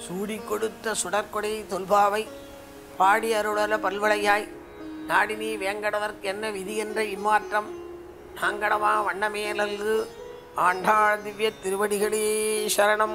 சூடி கொடுத்த சுடற்கொடை தொல்பாவை பாடி அருளல பல்வளையாய் நாடினி வேங்கடவர்க்கு என்ன விதி என்ற இம்மாற்றம் நாங்கடமா வண்ணமேலல்கு ஆண்டாள் திவ்ய திருவடிகளே சரணம்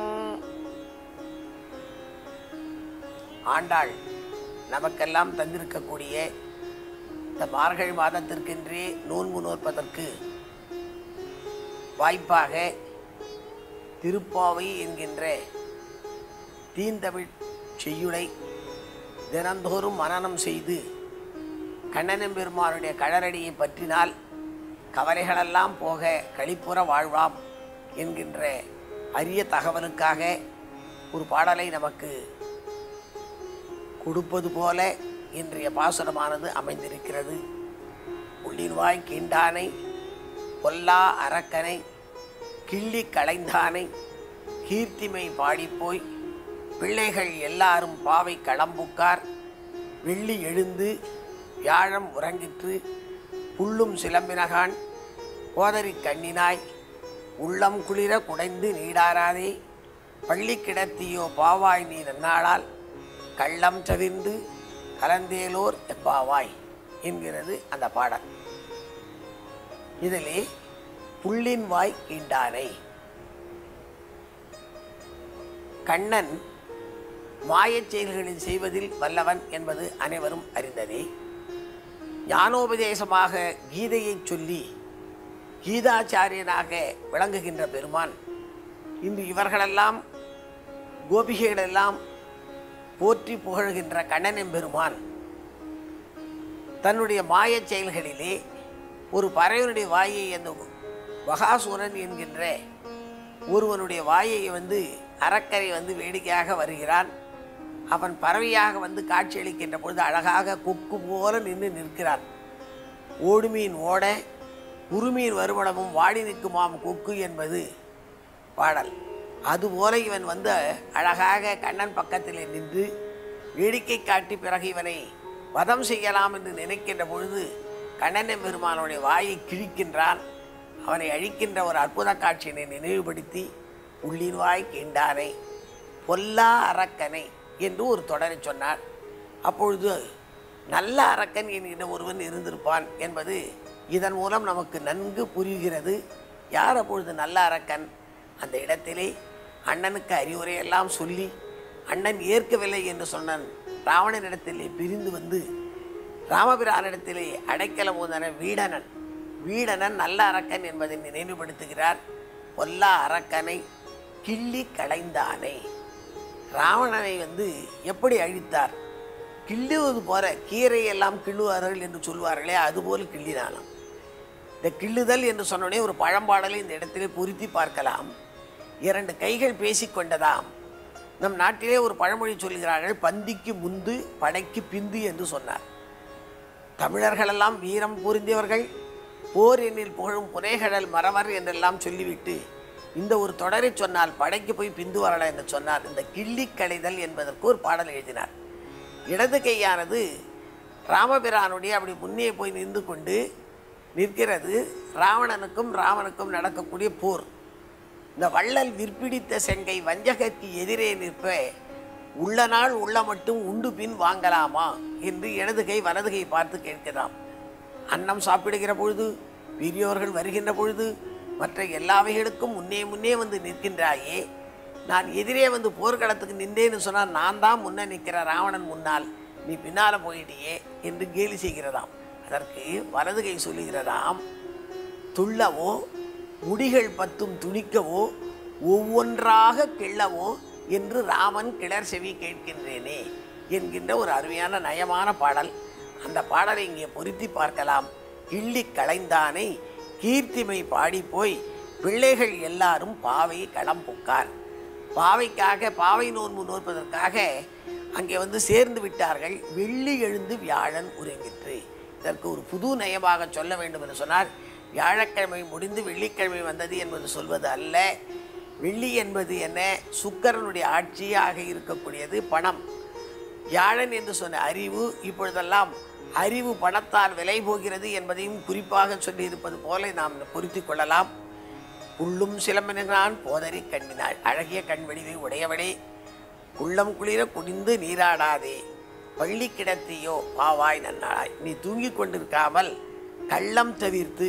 ஆண்டாள் நமக்கெல்லாம் தந்திருக்கக்கூடிய இந்த மார்கழி மாதத்திற்கென்றே நோன்பு நோற்பதற்கு வாய்ப்பாக திருப்பாவை என்கின்ற தீந்தமிழ் செய்யுளை தினந்தோறும் மனனம் செய்து கண்ணனம் பெருமானுடைய கழறடியை பற்றினால் கவலைகளெல்லாம் போக களிப்புற வாழ்வாம் என்கின்ற அரிய தகவலுக்காக ஒரு பாடலை நமக்கு கொடுப்பது போல இன்றைய பாசுரமானது அமைந்திருக்கிறது உள்ளின்வாய் கீண்டானை பொல்லா அரக்கனை கிள்ளி களைந்தானை கீர்த்திமை பாடிப்போய் பிள்ளைகள் எல்லாரும் பாவை களம்புக்கார் வெள்ளி எழுந்து வியாழம் உறங்கிற்று புல்லும் சிலம்பினகான் கோதரி கண்ணினாய் உள்ளம் குளிர குடைந்து நீடாராதே பள்ளி கிடத்தியோ பாவாய் நீ நன்னாளால் கள்ளம் தவிர்ந்து கலந்தேலோர் எப்பாவாய் என்கிறது அந்த பாடல் இதிலே புள்ளின் வாய் கீண்டானை கண்ணன் மாயச் செயல்களில் செய்வதில் வல்லவன் என்பது அனைவரும் அறிந்ததே ஞானோபதேசமாக கீதையைச் சொல்லி கீதாச்சாரியனாக விளங்குகின்ற பெருமான் இன்று இவர்களெல்லாம் கோபிகைகளெல்லாம் போற்றி புகழ்கின்ற கண்ணனின் பெருமான் தன்னுடைய மாயச் செயல்களிலே ஒரு பறவையினுடைய வாயை அந்த வகாசூரன் என்கின்ற ஒருவனுடைய வாயை வந்து அறக்கரை வந்து வேடிக்கையாக வருகிறான் அவன் பறவையாக வந்து காட்சியளிக்கின்ற பொழுது அழகாக கொக்கு போல நின்று நிற்கிறான் ஓடுமீன் ஓட உருமீன் வருமணமும் வாடி நிற்குமாம் கொக்கு என்பது பாடல் அதுபோல இவன் வந்து அழகாக கண்ணன் பக்கத்தில் நின்று வேடிக்கை காட்டி பிறகு இவனை வதம் செய்யலாம் என்று நினைக்கின்ற பொழுது கண்ணன் பெருமானுடைய வாயை கிழிக்கின்றான் அவனை அழிக்கின்ற ஒரு அற்புத காட்சியினை நினைவுபடுத்தி உள்ளின் வாய் கீண்டானை பொல்லா அரக்கனை என்று ஒரு தொடரை சொன்னார் அப்பொழுது நல்ல அரக்கன் என்கிற ஒருவன் இருந்திருப்பான் என்பது இதன் மூலம் நமக்கு நன்கு புரிகிறது யார் அப்பொழுது நல்ல அரக்கன் அந்த இடத்திலே அண்ணனுக்கு அறிவுரையெல்லாம் சொல்லி அண்ணன் ஏற்கவில்லை என்று சொன்னான் ராவணனிடத்திலே பிரிந்து வந்து ராமபிரானிடத்திலே அடைக்கலம் போதன வீடனன் வீடனன் நல்ல அரக்கன் என்பதை நினைவுபடுத்துகிறார் பொல்லா அரக்கனை கிள்ளி களைந்தானே ராவணனை வந்து எப்படி அழித்தார் கிள்ளுவது போல கீரையெல்லாம் கிள்ளுவார்கள் என்று சொல்வார்களே அதுபோல் கிள்ளினானாம் இந்த கிள்ளுதல் என்று சொன்னோடனே ஒரு பழம்பாடலை இந்த இடத்திலே பொருத்தி பார்க்கலாம் இரண்டு கைகள் பேசிக்கொண்டதாம் நம் நாட்டிலே ஒரு பழமொழி சொல்கிறார்கள் பந்திக்கு முந்து படைக்கு பிந்து என்று சொன்னார் தமிழர்களெல்லாம் வீரம் பொருந்தியவர்கள் போர் எண்ணில் புகழும் புனைகடல் மரவர் என்றெல்லாம் சொல்லிவிட்டு இந்த ஒரு தொடரை சொன்னால் படைக்கு போய் பிந்து வரலாம் என்று சொன்னார் இந்த கிள்ளி களைதல் என்பதற்கு ஒரு பாடல் எழுதினார் இடது கையானது ராமபிரானுடைய அப்படி முன்னே போய் நின்று கொண்டு நிற்கிறது ராவணனுக்கும் ராமனுக்கும் நடக்கக்கூடிய போர் இந்த வள்ளல் விற்பிடித்த செங்கை வஞ்சகற்கு எதிரே நிற்ப உள்ள நாள் உள்ள மட்டும் உண்டு பின் வாங்கலாமா என்று இடது கை வலது கை பார்த்து கேட்கலாம் அன்னம் சாப்பிடுகிற பொழுது பெரியோர்கள் வருகின்ற பொழுது மற்ற எல்லாவைகளுக்கும் முன்னே முன்னே வந்து நிற்கின்றாயே நான் எதிரே வந்து போர்க்களத்துக்கு நின்றேன்னு சொன்னால் நான் தான் முன்னே நிற்கிற ராவணன் முன்னால் நீ பின்னால் போயிட்டியே என்று கேலி செய்கிறதாம் அதற்கு வலது கை சொல்லுகிறதாம் துள்ளவோ முடிகள் பத்தும் துணிக்கவோ ஒவ்வொன்றாக கிள்ளவோ என்று ராமன் கிளர் செவி கேட்கின்றேனே என்கின்ற ஒரு அருமையான நயமான பாடல் அந்த பாடலை இங்கே பொருத்தி பார்க்கலாம் கிள்ளி களைந்தானை கீர்த்திமை பாடி போய் பிள்ளைகள் எல்லாரும் பாவை களம் புக்கார் பாவைக்காக பாவை நோன்பு நோற்பதற்காக அங்கே வந்து சேர்ந்து விட்டார்கள் வெள்ளி எழுந்து வியாழன் உறங்கிற்று இதற்கு ஒரு புது நயமாக சொல்ல வேண்டும் என்று சொன்னால் வியாழக்கிழமை முடிந்து வெள்ளிக்கிழமை வந்தது என்பது சொல்வது அல்ல வெள்ளி என்பது என்ன சுக்கரனுடைய ஆட்சியாக இருக்கக்கூடியது பணம் வியாழன் என்று சொன்ன அறிவு இப்பொழுதெல்லாம் அறிவு பணத்தால் விலை போகிறது என்பதையும் குறிப்பாக சொல்லியிருப்பது போல நாம் பொருத்தி கொள்ளலாம் புல்லும் சிலம்பினான் போதரி கண்ணினாள் அழகிய கண் வடிவை உடையவளே உள்ளம் குளிர குனிந்து நீராடாதே பள்ளி கிடத்தியோ பாவாய் நன்னாளாய் நீ தூங்கிக் கொண்டிருக்காமல் கள்ளம் தவிர்த்து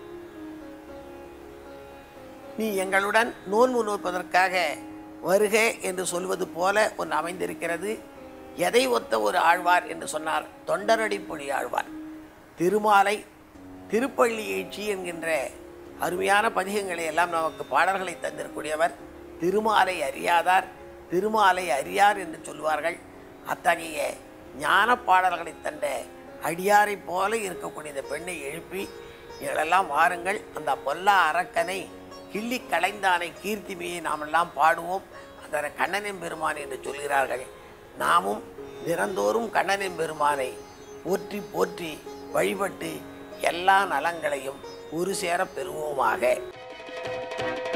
நீ எங்களுடன் நோன்பு நோற்பதற்காக வருக என்று சொல்வது போல ஒன்று அமைந்திருக்கிறது எதை ஒத்த ஒரு ஆழ்வார் என்று சொன்னார் தொண்டரடிப்பொழி ஆழ்வார் திருமாலை திருப்பள்ளி எழுச்சி என்கின்ற அருமையான பதிகங்களை எல்லாம் நமக்கு பாடல்களை தந்திருக்கூடியவர் திருமாலை அறியாதார் திருமாலை அறியார் என்று சொல்வார்கள் அத்தகைய ஞான பாடல்களை தந்த அடியாரைப் போல இருக்கக்கூடிய இந்த பெண்ணை எழுப்பி எங்களெல்லாம் வாருங்கள் அந்த பொல்லா அரக்கனை கிள்ளி களைந்தானை கீர்த்திமையை நாமெல்லாம் பாடுவோம் அதனை கண்ணனின் பெருமான் என்று சொல்கிறார்கள் நாமும் தினந்தோறும் கண்ணனின் பெருமானை போற்றி போற்றி வழிபட்டு எல்லா நலங்களையும் ஒரு சேர பெறுவோமாக